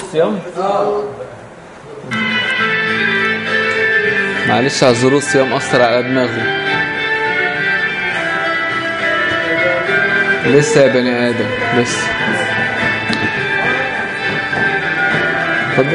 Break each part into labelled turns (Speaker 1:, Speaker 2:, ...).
Speaker 1: الصيام معلش اعذروا الصيام اثر على دماغه لسه يا بني ادم لسه اتفضل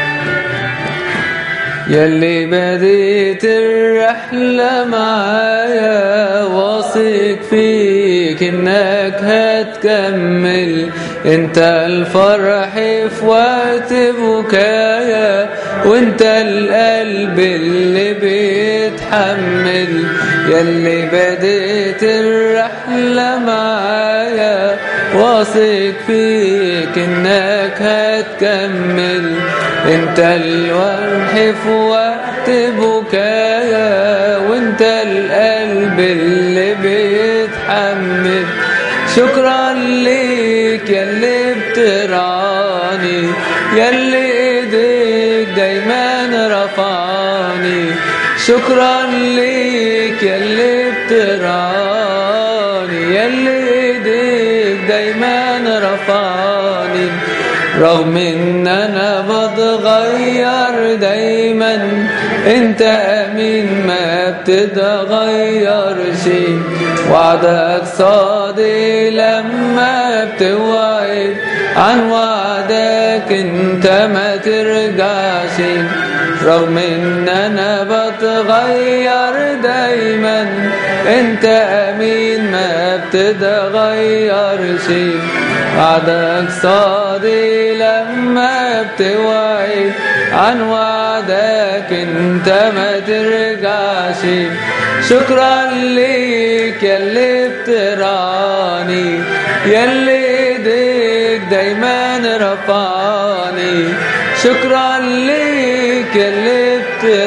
Speaker 1: يلي بديت الرحلة معايا واثق فيك انك هتكمل انت الفرح في وقت بكايا وانت القلب اللي بيتحمل يلي بديت الرحلة معايا واثق فيك انك هتكمل انت الورح في وقت بكايا وانت القلب اللي بيتحمل شكرا ليك يلي بترعاني يلي ايديك دايما رفعني شكرا ليك يلي بترعاني يلي ايديك دايما رفعني رغم ان انا بتغير دايما انت امين ما بتتغيرش وعدك صادق لما بتوعد عن وعدك انت ما ترجعش رغم ان انا بتغير دايما انت امين ما بتتغيرش وعدك صادق لما بتوعد عن وعدك انت ما ترجعش شكرا ليك يلي بتراني يلي ايديك دايما رفعني شكرا ليك يلي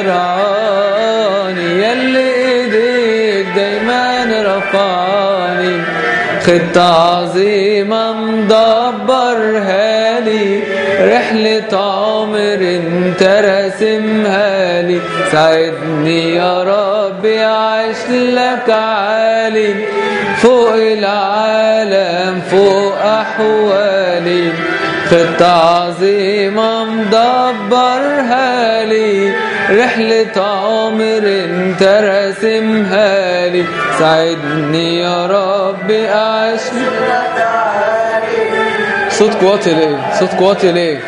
Speaker 1: بتراني يلي ايديك دايما رفعني خطة عظيمة مدبرها لي رحلة عمر انت راسمها لي ساعدني يا رب اعيش لك عالي فوق العالم فوق احوالي خطة عظيمة مدبرها لي رحلة عمر انت راسمها لي ساعدني يا رب اعيش صوت قواتي ليه صوت قواتي ليه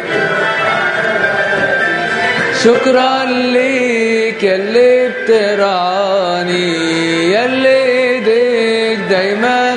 Speaker 1: شكرا ليك يلي بترعاني يلي ايديك دايما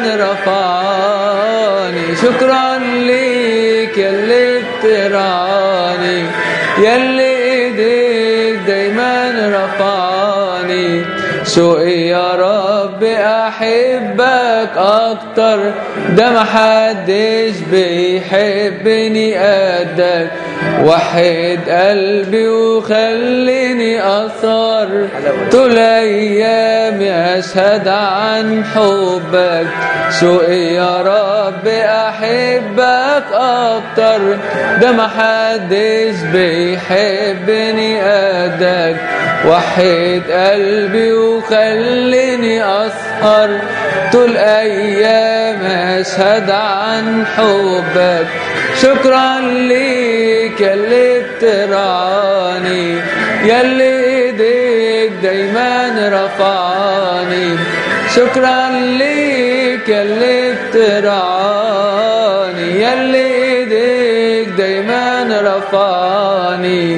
Speaker 1: رفعني شكرا ليك يلي بترعاني يلي ايديك دايما رفعني شوقي يا رب احبك اكتر ده محدش بيحبني قدك وحد قلبي وخليني اثر طول ايامي اشهد عن حبك شوقي يا رب احبك اكتر ده محدش بيحبني قدك وحد قلبي وخليني اسهر طول ايام اشهد عن حبك شكرا ليك يلي بترعاني يلي ايديك دايما رفعني شكرا ليك يلي بترعاني يلي ايديك دايما رفعني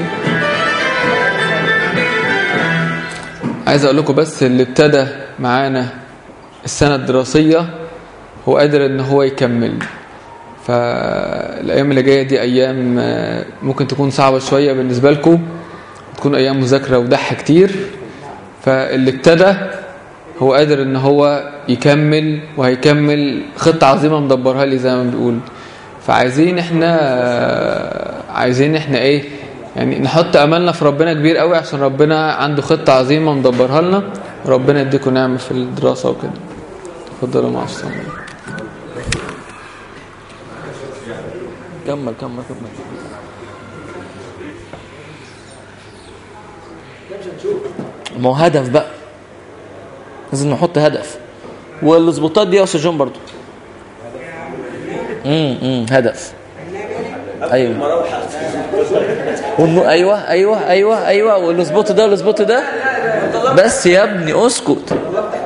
Speaker 1: عايز اقول لكم بس اللي ابتدى معانا السنة الدراسية هو قادر ان هو يكمل فالايام اللي جايه دي ايام ممكن تكون صعبه شويه بالنسبه لكم تكون ايام مذاكره وضح كتير فاللي ابتدى هو قادر ان هو يكمل وهيكمل خطه عظيمه مدبرها لي زي ما بنقول فعايزين احنا عايزين احنا ايه يعني نحط املنا في ربنا كبير قوي عشان ربنا عنده خطه عظيمه مدبرها لنا ربنا يديكم نعمه في الدراسه وكده اتفضلوا مع السلامه كمل كمل كمل
Speaker 2: ما هو هدف بقى لازم نحط هدف والظباطات دي يا استاذ جون برضو امم امم هدف ايوه والنو... ايوه ايوه ايوه ايوه والسبوت ده والسبوت ده بس يا ابني اسكت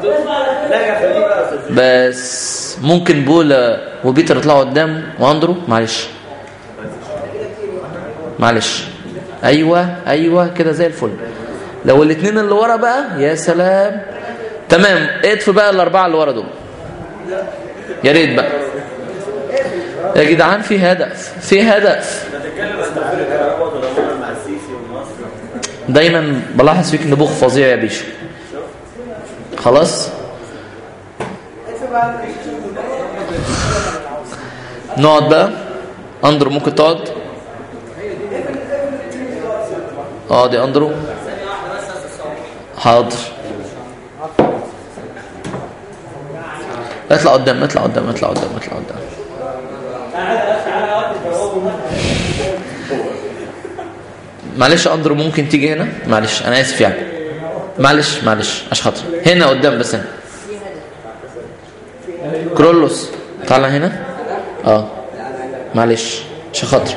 Speaker 2: بس ممكن بولا وبيتر يطلعوا قدام واندرو معلش معلش ايوه ايوه كده زي الفل لو الاثنين اللي ورا بقى يا سلام تمام اطفوا بقى الاربعه اللي ورا دول يا ريت بقى يا جدعان في هدف في هدف دايما بلاحظ فيك نبوغ فظيع يا بيشو خلاص نقعد بقى اندرو ممكن تقعد اقعد يا اندرو حاضر اطلع قدام اطلع قدام اطلع قدام اطلع قدام معلش يا اندرو ممكن تيجي هنا معلش انا اسف يعني معلش معلش عشان خاطر هنا قدام بس هنا كرولوس تعالى هنا اه معلش عشان خاطر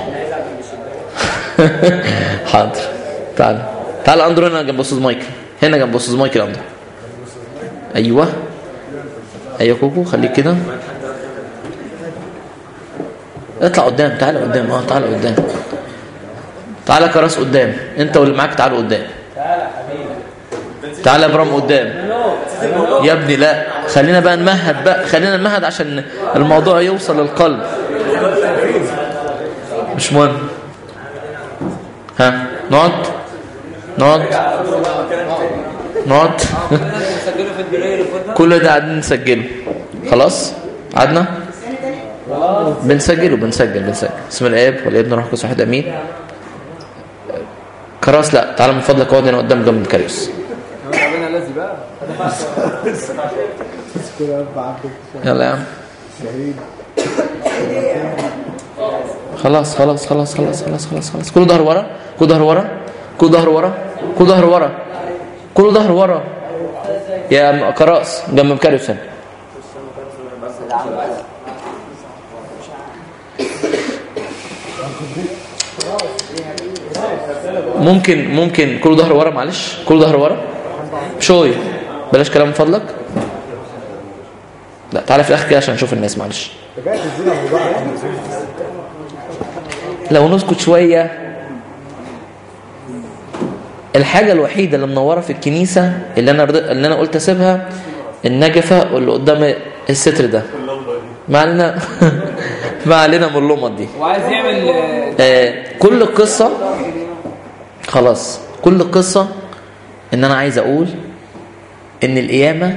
Speaker 2: حاضر تعالى تعالى اندرو هنا جنب استاذ مايكل هنا جنب استاذ مايكل اندرو ايوه ايوه كوكو خليك كده اطلع قدام تعالى قدام اه تعالى قدام تعالى كراس قدام انت واللي معاك تعالوا قدام تعالى يا برام قدام يا ابني لا خلينا بقى نمهد بقى خلينا نمهد عشان الموضوع يوصل للقلب مش مهم ها نقعد نقعد نقعد كل ده قاعدين نسجله خلاص قعدنا بنسجله بنسجل بنسجل اسم الاب والابن روح القدس واحد امين كراس لا تعالى من فضلك اقعد هنا قدام جنب كاريوس يلا يا عم خلاص خلاص خلاص خلاص خلاص خلاص خلاص كله ظهر ورا كله ظهر ورا كله ظهر ورا كله ظهر ورا كله ظهر ورا يا كراس جنب كاريوس هنا ممكن ممكن كله ظهر ورا معلش كله ظهر ورا شوي بلاش كلام من فضلك لا تعالى في الاخر كده عشان نشوف الناس معلش لو نسكت شويه الحاجة الوحيدة اللي منورة في الكنيسة اللي أنا رض... اللي أنا قلت أسيبها النجفة واللي قدام الستر ده ما علينا ما علينا من اللمط دي
Speaker 3: وعايز يعمل
Speaker 2: آه كل قصة خلاص كل قصة ان انا عايز اقول ان القيامة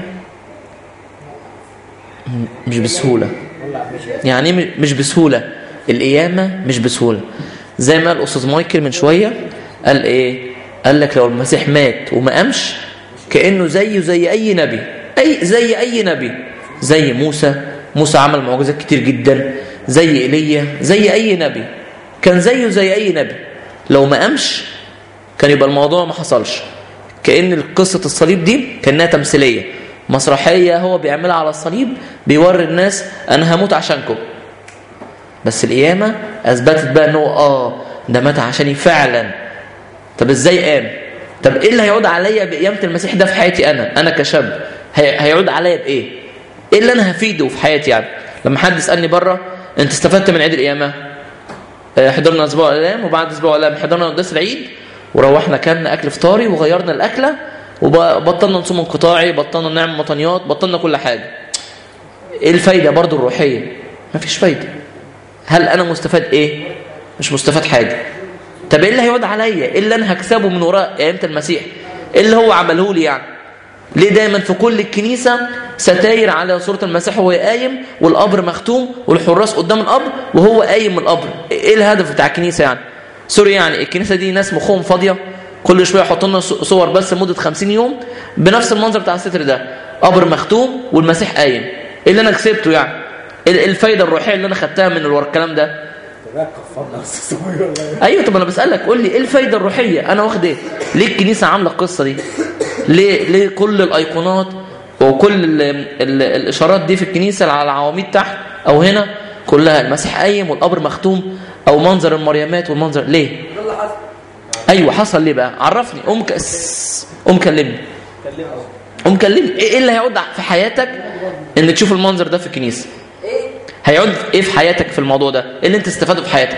Speaker 2: م- مش بسهولة يعني إيه مش بسهولة القيامة مش بسهولة زي ما قال الاستاذ مايكل من شوية قال ايه قال لك لو المسيح مات وما قامش كأنه زيه زي اي نبي اي زي اي نبي زي موسى موسى عمل معجزات كتير جدا زي ايليا زي اي نبي كان زيه زي اي نبي لو ما قامش كان يبقى الموضوع ما حصلش كأن قصة الصليب دي كأنها تمثيلية مسرحية هو بيعملها على الصليب بيوري الناس أنا هموت عشانكم بس القيامة أثبتت بقى أنه آه ده مات عشاني فعلا طب إزاي قام طب إيه اللي هيعود عليا بقيامة المسيح ده في حياتي أنا أنا كشاب هي... هيعود عليا بإيه إيه اللي أنا هفيده في حياتي يعني لما حد يسألني بره أنت استفدت من عيد القيامة آه، حضرنا اسبوع الالام وبعد اسبوع الالام حضرنا قداس العيد وروحنا كلنا اكل فطاري وغيرنا الاكله وبطلنا نصوم انقطاعي بطلنا نعمل مطنيات بطلنا كل حاجه ايه الفايده برضو الروحيه مفيش فايده هل انا مستفاد ايه مش مستفاد حاجه طب ايه اللي هيعود عليا ايه اللي انا هكسبه من وراء قيامه المسيح ايه اللي هو عمله لي يعني ليه دايما في كل الكنيسة ستاير على صورة المسيح وهو قايم والقبر مختوم والحراس قدام القبر وهو قايم من القبر ايه الهدف بتاع الكنيسة يعني سوري يعني الكنيسة دي ناس مخهم فاضية كل شوية يحطوا لنا صور بس لمدة 50 يوم بنفس المنظر بتاع الستر ده قبر مختوم والمسيح قايم ايه اللي انا كسبته يعني ايه الفايدة الروحية اللي انا خدتها من ورا الكلام ده ايوه طب انا بسالك قول لي ايه الفايده الروحيه انا واخد ايه ليه الكنيسه عامله القصه دي ليه ليه كل الايقونات وكل ال ال الاشارات دي في الكنيسه على العواميد تحت او هنا كلها المسيح قايم والقبر مختوم او منظر المريمات والمنظر ليه
Speaker 3: ده اللي حصل
Speaker 2: ايوه حصل ليه بقى عرفني قوم ك... س- قوم كلمني قوم كلمني ايه إيه اللي هيعود في حياتك ان تشوف المنظر ده في الكنيسه
Speaker 3: ايه
Speaker 2: هيعود ايه في حياتك في الموضوع ده ايه اللي انت استفاده في حياتك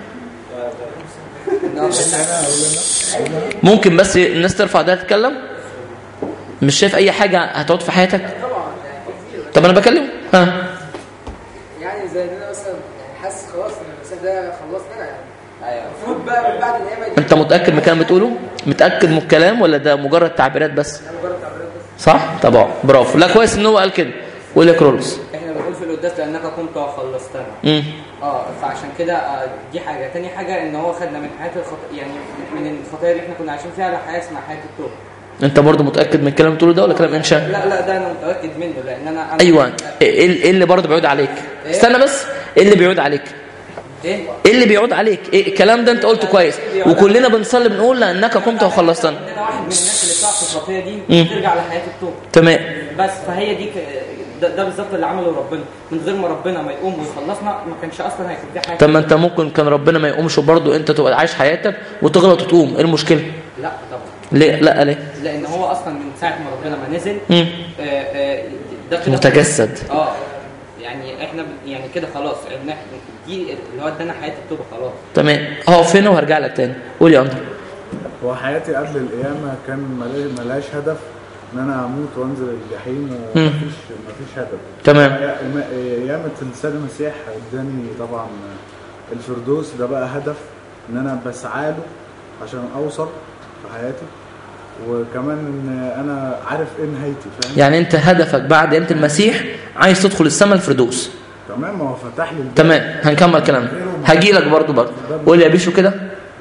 Speaker 2: ممكن بس الناس ترفع ده تتكلم مش شايف اي حاجه هتعود في حياتك
Speaker 3: طبعا يعني كتير
Speaker 2: طب انا بكلم ها
Speaker 3: يعني زي ان انا مثلا يعني حاسس خلاص ان المسيح ده خلصنا يعني ايوه المفروض بقى من بعد الايام دي
Speaker 2: انت متاكد من الكلام بتقوله متاكد من الكلام ولا ده مجرد تعبيرات بس
Speaker 3: مجرد تعبيرات بس
Speaker 2: صح طبعا برافو لا كويس ان هو قال كده قول يا كرولوس
Speaker 4: احنا بنقول في القداس لانك قمت وخلصتنا
Speaker 2: امم
Speaker 4: اه فعشان كده آه، دي حاجه تاني حاجه ان هو خدنا من حياه الخط... يعني من الخطايا اللي احنا كنا عايشين فيها لحياه اسمها حياه التوبه
Speaker 2: انت برضه متاكد من الكلام اللي بتقوله ده ولا كلام انشاء
Speaker 4: لا لا ده انا متاكد منه لان انا, أنا
Speaker 2: ايوه ايه ايه اللي برضه بيعود عليك استنى بس ايه اللي بيعود عليك
Speaker 4: ايه
Speaker 2: ايه اللي بيعود عليك ايه الكلام ده انت قلته كويس وكلنا بنصلي بنقول لانك قمت وخلصتنا
Speaker 4: ان انا واحد من الناس اللي بتقع في الخطيه دي
Speaker 2: مم.
Speaker 4: ترجع لحياه التوبه
Speaker 2: تمام
Speaker 4: بس فهي دي ك... ده, ده بالظبط اللي عمله ربنا من غير ما ربنا ما يقوم ويخلصنا ما كانش اصلا هيكون في حاجه
Speaker 2: طب ما انت ممكن كان ربنا ما يقومش وبرضه انت تبقى عايش حياتك وتغلط وتقوم ايه المشكله
Speaker 4: لا طبعا
Speaker 2: ليه لا ليه
Speaker 4: لان هو اصلا من ساعه ما ربنا ما نزل
Speaker 2: مم.
Speaker 4: آه، آه، ده كده
Speaker 2: متجسد
Speaker 4: اه يعني احنا ب- يعني كده خلاص إحنا- دي اللي هو ادانا حياه التوبه خلاص
Speaker 2: تمام هقف هنا وهرجع لك تاني قول يا اندرو
Speaker 5: هو حياتي قبل القيامة كان ملا- ملهاش هدف إن أنا أموت وأنزل الجحيم
Speaker 2: مم.
Speaker 5: ومفيش مفيش هدف.
Speaker 2: تمام
Speaker 5: قيا- قيامة السيد المسيح اداني طبعا الفردوس ده بقى هدف إن أنا بسعى له عشان أوصل في حياتي وكمان إن أنا عارف إيه نهايتي فاهم؟
Speaker 2: يعني انت هدفك بعد قيامه المسيح عايز تدخل السماء الفردوس
Speaker 5: تمام ما هو فتح لي الباب.
Speaker 2: تمام هنكمل كلامنا هجي لك برضه برضه قول يا بيشو كده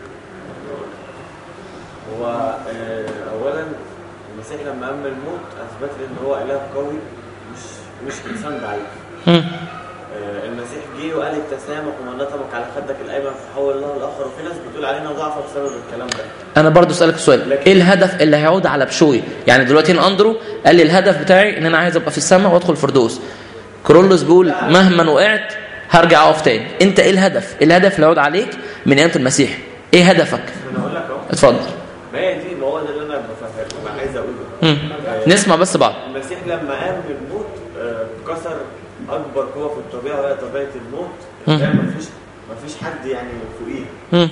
Speaker 6: هو آه، اولا المسيح لما قام من الموت اثبت لي ان هو اله قوي مش مش انسان ضعيف
Speaker 2: مم.
Speaker 6: آه، المسيح جه وقال التسامح ومن نطمك على خدك الايمن فحول الله الاخر وفي ناس بتقول علينا ضعفه بسبب الكلام ده
Speaker 2: انا برضو اسالك سؤال ايه الهدف اللي هيعود على بشوي يعني دلوقتي إن اندرو قال لي الهدف بتاعي ان انا عايز ابقى في السماء وادخل الفردوس كرولوس بيقول مهما وقعت هرجع اقف تاني انت ايه الهدف إيه الهدف اللي هيعود عليك من قيامه المسيح ايه هدفك
Speaker 6: انا اقول لك اهو
Speaker 2: اتفضل
Speaker 6: ما هي دي ما هو ده اللي انا بفهم انا عايز اقوله
Speaker 2: مم. نسمع بس بعض
Speaker 6: المسيح لما قام من الموت آه، كسر اكبر قوه في الطبيعه وهي طبيعه الموت
Speaker 2: مم.
Speaker 6: ده مفيش مفيش حد يعني فوقيه
Speaker 2: مم.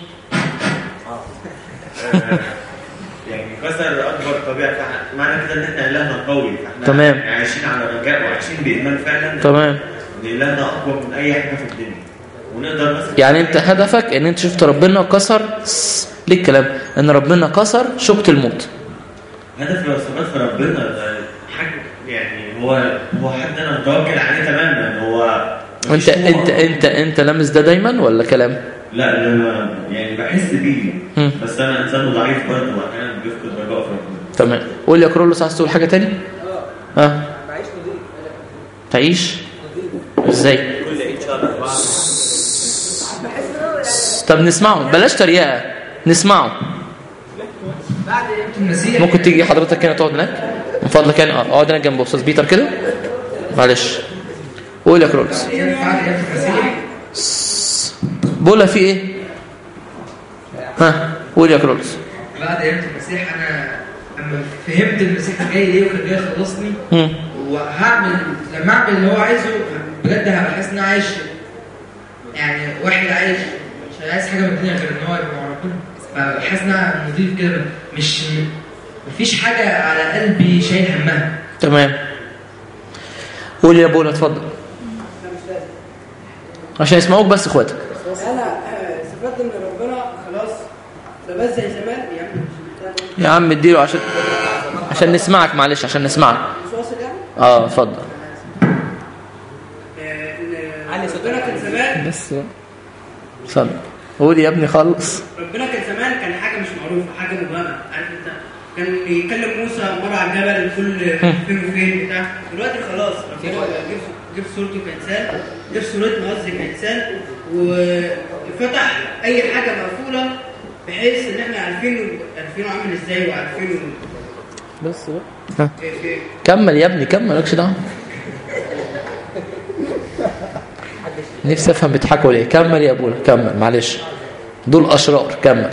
Speaker 6: آه، يعني كسر اكبر طبيعه فإحنا- معنى كده ان احنا الهنا قوي فاحنا
Speaker 2: تمام.
Speaker 6: عايشين على رجاء وعايشين بايمان فعلا
Speaker 2: تمام
Speaker 6: ان الهنا اقوى من اي حاجه في الدنيا ونقدر مثلا
Speaker 2: يعني انت هدفك ان انت شفت ربنا كسر ليه الكلام ان ربنا كسر شوكة الموت
Speaker 6: هدف لو ثبات في ربنا ده حاجه يعني هو هو حد انا متوكل عليه تماما هو
Speaker 2: انت
Speaker 6: مفيش
Speaker 2: انت
Speaker 6: طمع.
Speaker 2: انت انت لامس ده دايما ولا كلام
Speaker 6: لا لما يعني بحس بيه
Speaker 2: مم.
Speaker 6: بس انا انسان ضعيف برضه واحيانا بيفقد رجاء في ربنا
Speaker 2: تمام قول يا كرولوس عايز تقول حاجه تاني
Speaker 3: اه
Speaker 2: اه
Speaker 3: بعيش نضيف
Speaker 2: تعيش ازاي
Speaker 6: كل عيد شهر اربعه
Speaker 3: بحس ان انا يعني
Speaker 2: طب نسمعه بلاش تريقه نسمعه
Speaker 3: بعد قيامة المسيح
Speaker 2: ممكن تيجي حضرتك هنا تقعد هناك من فضلك يعني اه اقعد هنا جنب استاذ بيتر كده معلش قول يا كرولوس
Speaker 3: بعد قيامة المسيح
Speaker 2: بقولها في ايه ها قول يا كرولوس
Speaker 7: بعد قيامة المسيح انا اما فهمت المسيح جاي ليه وكان جاي يخلصني
Speaker 2: مم.
Speaker 7: وهعمل لما اعمل اللي هو عايزه بجد هبقى حاسس ان انا عايش يعني واحد عايش مش عايز حاجه من الدنيا غير ان هو يبقى مع ربنا فببقى حاسس ان انا نضيف كده مش مفيش حاجه على قلبي شايل همها
Speaker 2: تمام قول يا بولا اتفضل عشان يسمعوك بس اخواتك
Speaker 3: انا آه، استفدت من ربنا خلاص ده بس زي زمان يا عم مش بتاع ده.
Speaker 2: يا عم اديله عشان عشان نسمعك معلش عشان نسمعك
Speaker 3: مش واصل يعني
Speaker 2: اه اتفضل
Speaker 3: آه، ان ربنا كان زمان
Speaker 2: بس اتفضل قول يا ابني خلص
Speaker 3: ربنا كان زمان كان حاجه مش معروفه حاجه مبهمه عارف انت كان يكلم موسى مره على الجبل كل فين وفين بتاع دلوقتي خلاص ربنا جاب جاب صورته كانسان جاب صورتنا قصدي كانسان وفتح اي حاجه مقفوله بحيث ان احنا عارفين عارفينه عامل ازاي وعارفينه
Speaker 2: بس بقى
Speaker 3: في في
Speaker 2: كمل يا ابني كمل مالكش دعوه نفسي افهم بيضحكوا ليه كمل يا ابونا كمل معلش دول اشرار كمل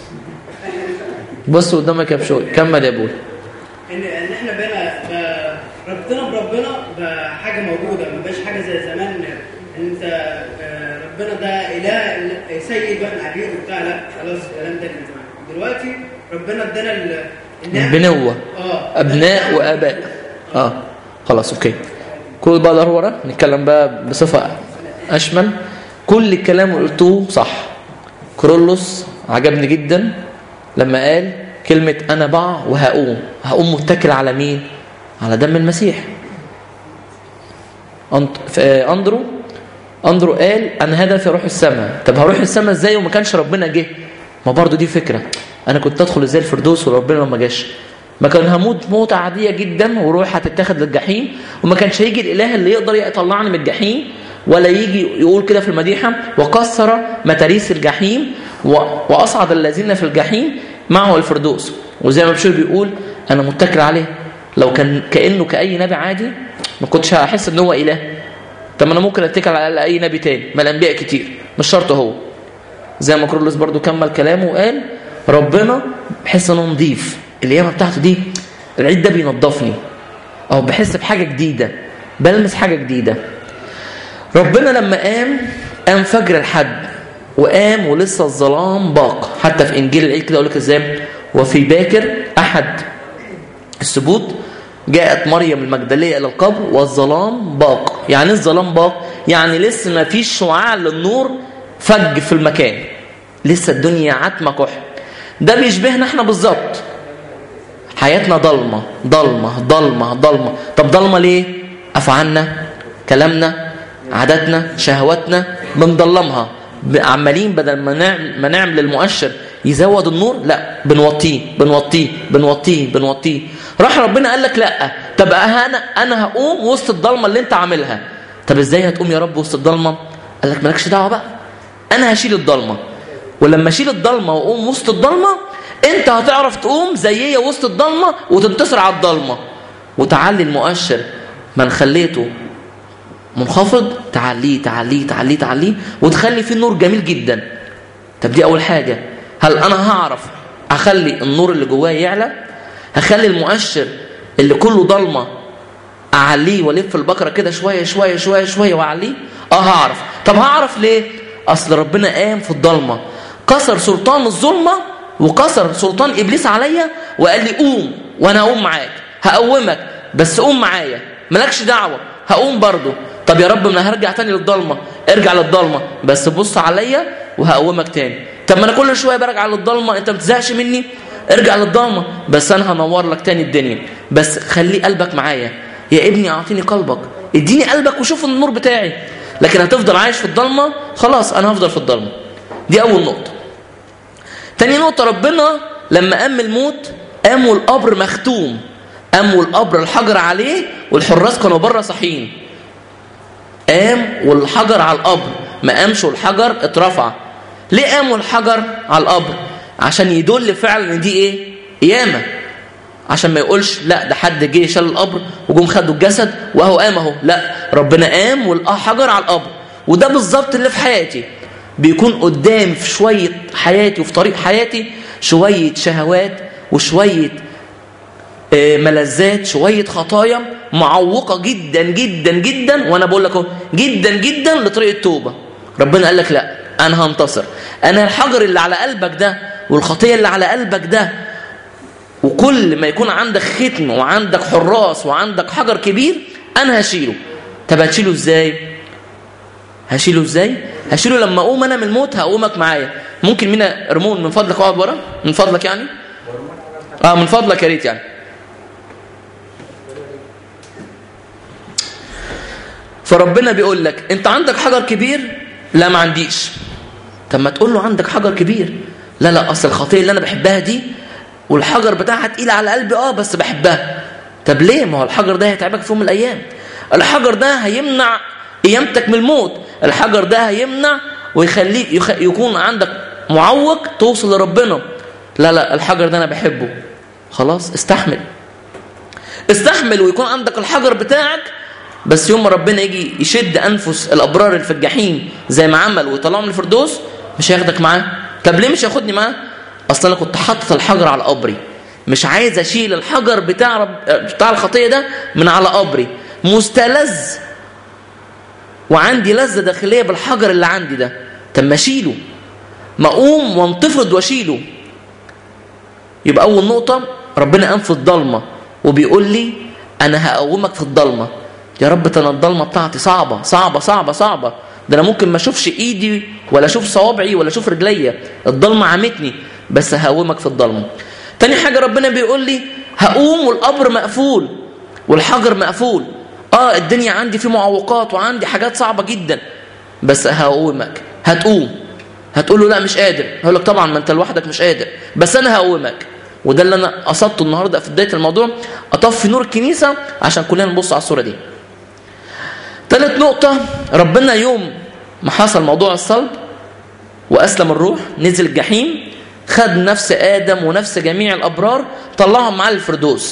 Speaker 2: بص قدامك يا بشوي كمل يا ابونا
Speaker 3: ان ان احنا بقينا ب- ربطنا بربنا بحاجه موجوده ما بقاش حاجه زي زمان ان انت آه، ربنا ده اله سيد واحنا عبيد وبتاع لا خلاص الكلام ده كان زمان دلوقتي ربنا ادانا ال- النعمة.
Speaker 2: بنوة
Speaker 3: اه
Speaker 2: ابناء واباء اه خلاص اوكي كل بقى ده ورا نتكلم بقى بصفه اشمل كل الكلام اللي قلته صح كرولوس عجبني جدا لما قال كلمه انا بع وهقوم هقوم متكل على مين على دم المسيح أنت- ف- آه، اندرو اندرو قال انا هدفي اروح السماء طب هروح السماء ازاي وما كانش ربنا جه ما برضو دي فكره انا كنت ادخل ازاي الفردوس وربنا ما جاش ما كان هموت موتة عادية جدا وروح هتتاخد للجحيم وما كانش هيجي الإله اللي يقدر يطلعني من الجحيم ولا يجي يقول كده في المديحة وكسر متاريس الجحيم و- وأصعد الذين في الجحيم معه الفردوس وزي ما بشير بيقول أنا متكل عليه لو كان كأنه كأي نبي عادي ما كنتش هحس إن هو إله طب ما أنا ممكن أتكل على أي نبي تاني ما الأنبياء كتير مش شرط هو زي ما كرولوس برضو كمل كلامه وقال ربنا بحس انه نضيف القيامه بتاعته دي العيد ده بينضفني او بحس بحاجه جديده بلمس حاجه جديده ربنا لما قام قام فجر الحد وقام ولسه الظلام باق حتى في انجيل العيد كده يقول لك ازاي وفي باكر احد السبوت جاءت مريم المجدليه الى القبر والظلام باق يعني إيه الظلام باق يعني لسه ما فيش شعاع للنور فج في المكان لسه الدنيا عتمه كحل ده بيشبهنا احنا بالظبط حياتنا ضلمه ضلمه ضلمه ضلمه طب ضلمه ليه افعالنا كلامنا عاداتنا شهواتنا بنضلمها ب- عمالين بدل ما نعمل ما نعمل المؤشر يزود النور لا بنوطيه بنوطيه بنوطيه بنوطيه راح ربنا قال لك لا طب انا انا هقوم وسط الضلمه اللي انت عاملها طب ازاي هتقوم يا رب وسط الضلمه قال لك مالكش دعوه بقى انا هشيل الضلمه ولما اشيل الضلمه واقوم وسط الضلمه انت هتعرف تقوم زيي وسط الضلمه وتنتصر على الضلمه وتعلي المؤشر من خليته منخفض تعليه تعليه تعليه تعليه وتخلي فيه نور جميل جدا طب دي اول حاجه هل انا هعرف اخلي النور اللي جوايا يعلى هخلي المؤشر اللي كله ضلمه اعليه والف البقره كده شويه شويه شويه شويه واعليه اه هعرف طب هعرف ليه اصل ربنا قام في الضلمه كسر سلطان الظلمه وكسر سلطان ابليس عليا وقال لي قوم وانا هقوم معاك هقومك بس قوم معايا مالكش دعوه هقوم برضه طب يا رب ما انا هرجع تاني للضلمه ارجع للضلمه بس بص عليا وهقومك تاني طب ما انا كل شويه برجع للضلمه انت ما بتزهقش مني ارجع للضلمه بس انا هنور لك تاني الدنيا بس خلي قلبك معايا يا ابني اعطيني قلبك اديني قلبك وشوف النور بتاعي لكن هتفضل عايش في الضلمه خلاص انا هفضل في الضلمه دي اول نقطه تاني نقطه ربنا لما قام الموت قام والقبر مختوم قام والقبر الحجر عليه والحراس كانوا بره صاحيين قام والحجر على القبر ما قامش والحجر اترفع ليه قام والحجر على القبر عشان يدل فعلا ان دي ايه قيامه عشان ما يقولش لا ده حد جه شال القبر وجم خدوا الجسد وهو قام اهو لا ربنا قام ولقاه حجر على القبر وده بالظبط اللي في حياتي بيكون قدام في شويه حياتي وفي طريق حياتي شويه شهوات وشويه آه، ملذات شويه خطايا معوقه جدا جدا جدا وانا بقول لك اهو جدا جدا لطريق التوبه ربنا قال لك لا انا هنتصر انا الحجر اللي على قلبك ده والخطيه اللي على قلبك ده وكل ما يكون عندك ختم وعندك حراس وعندك حجر كبير انا هشيله طب هتشيله ازاي هشيله ازاي هشيله لما اقوم انا من الموت هقومك معايا ممكن مين رمون من فضلك اقعد ورا من فضلك يعني اه من فضلك يا ريت يعني فربنا بيقول لك انت عندك حجر كبير لا ما عنديش طب ما تقول له عندك حجر كبير لا لا اصل الخطيه اللي انا بحبها دي والحجر بتاعها تقيل على قلبي اه بس بحبها طب ليه ما هو الحجر ده هيتعبك في يوم من الايام الحجر ده هيمنع قيامتك من الموت الحجر ده هيمنع ويخليك يخ... يكون عندك معوق توصل لربنا لا لا الحجر ده انا بحبه خلاص استحمل استحمل ويكون عندك الحجر بتاعك بس يوم ما ربنا يجي يشد انفس الابرار اللي في الجحيم زي ما عمل ويطلعهم من الفردوس مش هياخدك معاه طب ليه مش هياخدني معاه اصلا انا كنت حاطط الحجر على قبري مش عايز اشيل الحجر بتاع رب... بتاع الخطيه ده من على قبري مستلذ وعندي لذه داخليه بالحجر اللي عندي ده طب ما اشيله ما اقوم وانتفض واشيله يبقى اول نقطه ربنا قام في الضلمه وبيقول لي انا هقومك في الضلمه يا رب ده انا الضلمه بتاعتي صعبه صعبه صعبه صعبه ده انا ممكن ما اشوفش ايدي ولا اشوف صوابعي ولا اشوف رجليا الضلمه عمتني بس هقومك في الضلمه تاني حاجه ربنا بيقول لي هقوم والقبر مقفول والحجر مقفول اه الدنيا عندي فيه معوقات وعندي حاجات صعبه جدا بس هقومك هتقوم هتقول له لا مش قادر هقول لك طبعا ما انت لوحدك مش قادر بس انا هقومك وده اللي انا قصدته النهارده في بدايه الموضوع اطفي نور الكنيسه عشان كلنا نبص على الصوره دي ثالث نقطه ربنا يوم ما حصل موضوع الصلب واسلم الروح نزل الجحيم خد نفس ادم ونفس جميع الابرار طلعهم معاه الفردوس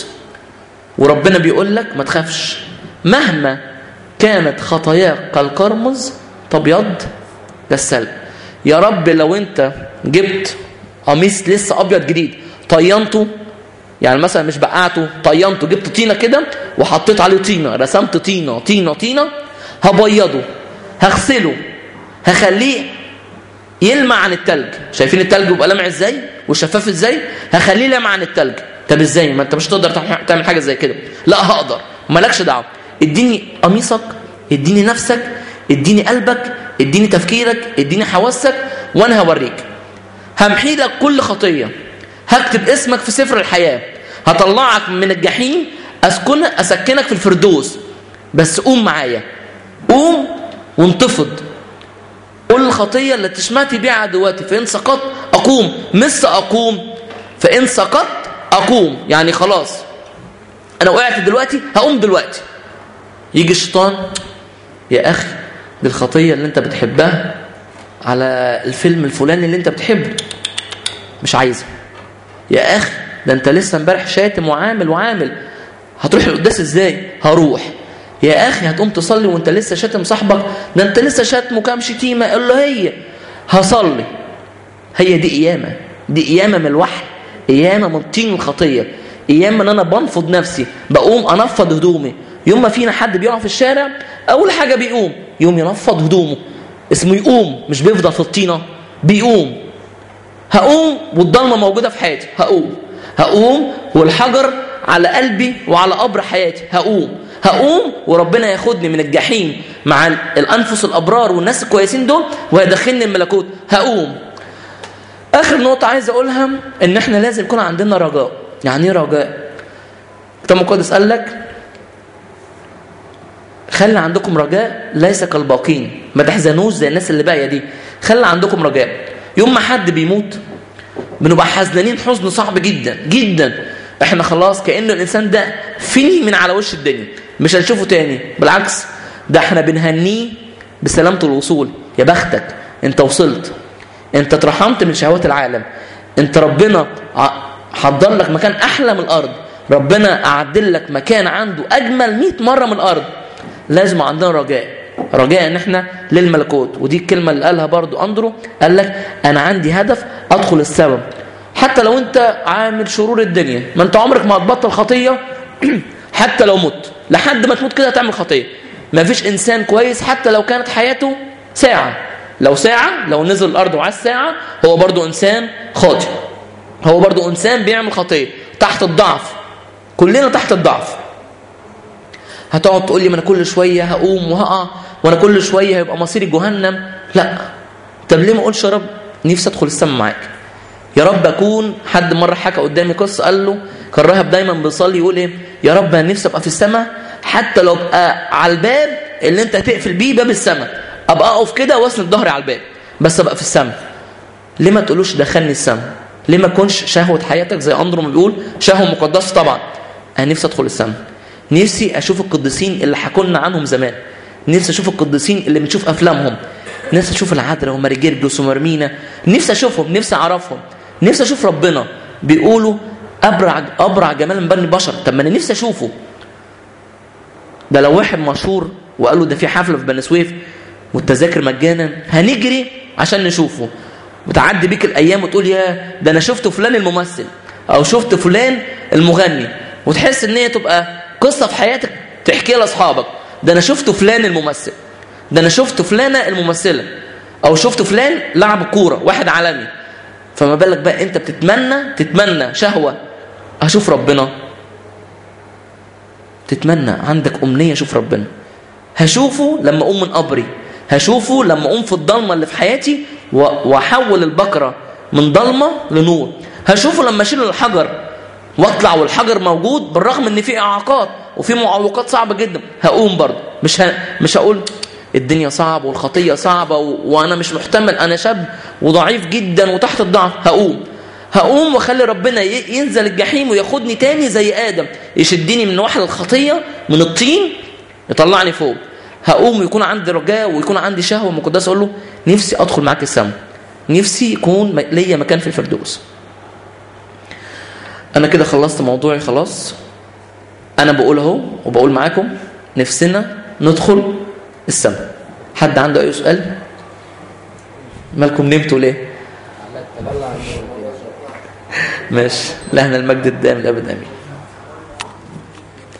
Speaker 2: وربنا بيقول لك ما تخافش مهما كانت خطاياك كالقرمز تبيض كالسلب يا رب لو انت جبت قميص لسه ابيض جديد طينته يعني مثلا مش بقعته طينته جبت طينه كده وحطيت عليه طينه رسمت طينه طينه طينه هبيضه هغسله هخليه يلمع عن التلج شايفين التلج بيبقى لامع ازاي وشفاف ازاي هخليه لامع عن التلج طب ازاي ما انت مش هتقدر تعمل حاجه زي كده لا هقدر مالكش دعوه اديني قميصك اديني نفسك اديني قلبك اديني تفكيرك اديني حواسك وانا هوريك همحي لك كل خطيه هكتب اسمك في سفر الحياه هطلعك من الجحيم اسكن اسكنك في الفردوس بس قوم معايا قوم وانتفض قول الخطيه اللي تشمتي بيها عدواتي فان سقطت اقوم مس اقوم فان سقطت اقوم يعني خلاص انا وقعت دلوقتي هقوم دلوقتي يجي الشيطان يا اخي دي الخطيه اللي انت بتحبها على الفيلم الفلاني اللي انت بتحبه مش عايزه يا اخي ده انت لسه امبارح شاتم وعامل وعامل هتروح القداس ازاي هروح يا اخي هتقوم تصلي وانت لسه شاتم صاحبك ده انت لسه شاتمه كام شتيمه قال له هي هصلي هي دي قيامه دي قيامه من الوحي قيامه من طين الخطيه قيامه ان انا بنفض نفسي بقوم انفض هدومي يوم ما فينا حد بيقع في الشارع اول حاجه بيقوم يوم ينفض هدومه اسمه يقوم مش بيفضل في الطينه بيقوم هقوم والضلمه موجوده في حياتي هقوم هقوم والحجر على قلبي وعلى قبر حياتي هقوم هقوم وربنا ياخدني من الجحيم مع الانفس الابرار والناس الكويسين دول ويدخلني الملكوت هقوم اخر نقطه عايز اقولها ان احنا لازم يكون عندنا رجاء يعني ايه رجاء الكتاب المقدس قال لك خلي عندكم رجاء ليس كالباقين ما تحزنوش زي الناس اللي باقيه دي خلي عندكم رجاء يوم ما حد بيموت بنبقى حزنانين حزن صعب جدا جدا احنا خلاص كأن الانسان ده فني من على وش الدنيا مش هنشوفه تاني بالعكس ده احنا بنهنيه بسلامة الوصول يا بختك انت وصلت انت اترحمت من شهوات العالم انت ربنا حضر لك مكان احلى من الارض ربنا اعدل لك مكان عنده اجمل 100 مره من الارض لازم عندنا رجاء رجاء ان احنا للملكوت ودي الكلمه اللي قالها برضو اندرو قال لك انا عندي هدف ادخل السبب حتى لو انت عامل شرور الدنيا ما انت عمرك ما هتبطل خطيه حتى لو مت لحد ما تموت كده هتعمل خطيه ما فيش انسان كويس حتى لو كانت حياته ساعه لو ساعه لو نزل الارض وعاش ساعه هو برضو انسان خاطئ هو برضو انسان بيعمل خطيه تحت الضعف كلنا تحت الضعف هتقعد تقول لي ما انا كل شويه هقوم وهقع وانا كل شويه هيبقى مصيري جهنم لا طب ليه ما اقولش يا رب نفسي ادخل السما معاك يا رب اكون حد مره حكى قدامي قصه قال له كان راهب دايما بيصلي يقول ايه يا رب انا نفسي ابقى في السما حتى لو ابقى على الباب اللي انت هتقفل بيه باب السما ابقى اقف كده واسند ظهري على الباب بس ابقى في السما ليه ما تقولوش دخلني السما ليه ما تكونش شهوه حياتك زي اندرو ما بيقول شهوه مقدسه طبعا انا نفسي ادخل السما نفسي اشوف القديسين اللي حكوا لنا عنهم زمان نفسي اشوف القديسين اللي بنشوف افلامهم نفسي اشوف العذراء وماري جرجس ومرمينا نفسي اشوفهم نفسي اعرفهم نفسي اشوف ربنا بيقولوا ابرع ابرع جمال من بني البشر طب ما انا نفسي اشوفه ده لو واحد مشهور وقال له ده في حفله في بني سويف والتذاكر مجانا هنجري عشان نشوفه وتعدي بيك الايام وتقول يا ده انا شفت فلان الممثل او شفت فلان المغني وتحس ان هي تبقى قصه في حياتك تحكيها لاصحابك ده انا شفت فلان الممثل ده انا شفت فلانه الممثله او شفت فلان لعب كوره واحد عالمي فما بالك بقى انت بتتمنى تتمنى شهوه اشوف ربنا تتمنى عندك امنيه اشوف ربنا هشوفه لما اقوم من قبري هشوفه لما اقوم في الضلمه اللي في حياتي و- واحول البكره من ضلمه لنور هشوفه لما اشيل الحجر واطلع والحجر موجود بالرغم ان في اعاقات وفي معوقات صعبه جدا هقوم برضه مش ه... مش هقول الدنيا صعبه والخطيه صعبه و... وانا مش محتمل انا شاب وضعيف جدا وتحت الضعف هقوم هقوم واخلي ربنا ي... ينزل الجحيم وياخدني تاني زي ادم يشدني من واحد الخطيه من الطين يطلعني فوق هقوم ويكون عندي رجاء ويكون عندي شهوه مقدسه اقول له نفسي ادخل معاك السماء نفسي يكون م- ليا مكان في الفردوس انا كده خلصت موضوعي خلاص انا بقول اهو وبقول معاكم نفسنا ندخل السماء حد عنده اي سؤال مالكم نمتوا ليه ماشي لهنا المجد الدائم الابد امين